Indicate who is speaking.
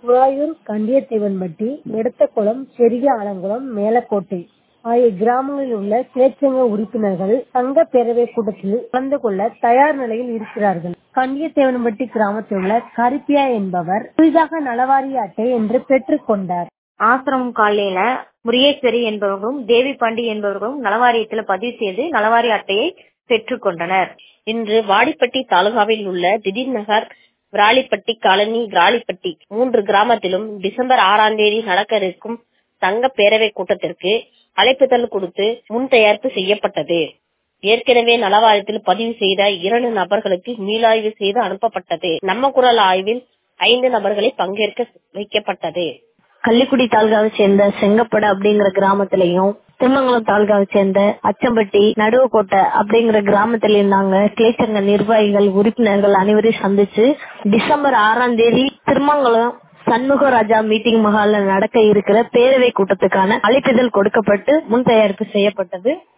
Speaker 1: குழாயூர் கண்டியத்தேவன்பட்டி எடுத்தகுளம் பெரிய ஆலங்குளம் மேலக்கோட்டை ஆகிய கிராமங்களில் உள்ள கிளைச்சங்க உறுப்பினர்கள் சங்க பேரவை கூட்டத்தில் கலந்து கொள்ள தயார் நிலையில் இருக்கிறார்கள் கண்டியத்தேவன்பட்டி கிராமத்தில் உள்ள கருப்பியா என்பவர் புதிதாக நலவாரிய அட்டை என்று பெற்றுக் கொண்டார்
Speaker 2: ஆசிரமம் காலனியில முரியேஸ்வரி என்பவர்களும் தேவி பாண்டி என்பவர்களும் நலவாரியத்தில் பதிவு செய்து நலவாரிய அட்டையை பெற்றுக் கொண்டனர் இன்று வாடிப்பட்டி தாலுகாவில் உள்ள திடீர் நகர் விராலிப்பட்டி காலனி விராலிப்பட்டி மூன்று கிராமத்திலும் டிசம்பர் ஆறாம் தேதி நடக்க இருக்கும் சங்க பேரவை கூட்டத்திற்கு அழைப்புதல் கொடுத்து முன் தயாரிப்பு செய்யப்பட்டது ஏற்கனவே நலவாரியத்தில் பதிவு செய்த இரண்டு நபர்களுக்கு மீளாய்வு செய்து அனுப்பப்பட்டது நம்ம குரல் ஆய்வில் ஐந்து நபர்களை பங்கேற்க வைக்கப்பட்டது
Speaker 3: கள்ளிக்குடி தாலுகாவை சேர்ந்த செங்கப்படு அப்படிங்கிற கிராமத்திலையும் திருமங்கலம் தாலுகாவை சேர்ந்த அச்சம்பட்டி நடுவுக்கோட்டை அப்படிங்கிற கிராமத்திலையும் நாங்க கிளைச்சங்க நிர்வாகிகள் உறுப்பினர்கள் அனைவரையும் சந்திச்சு டிசம்பர் ஆறாம் தேதி திருமங்கலம் சண்முக ராஜா மீட்டிங் மஹால்ல நடக்க இருக்கிற பேரவை கூட்டத்துக்கான அழைப்பிதழ் கொடுக்கப்பட்டு முன் தயாரிப்பு செய்யப்பட்டது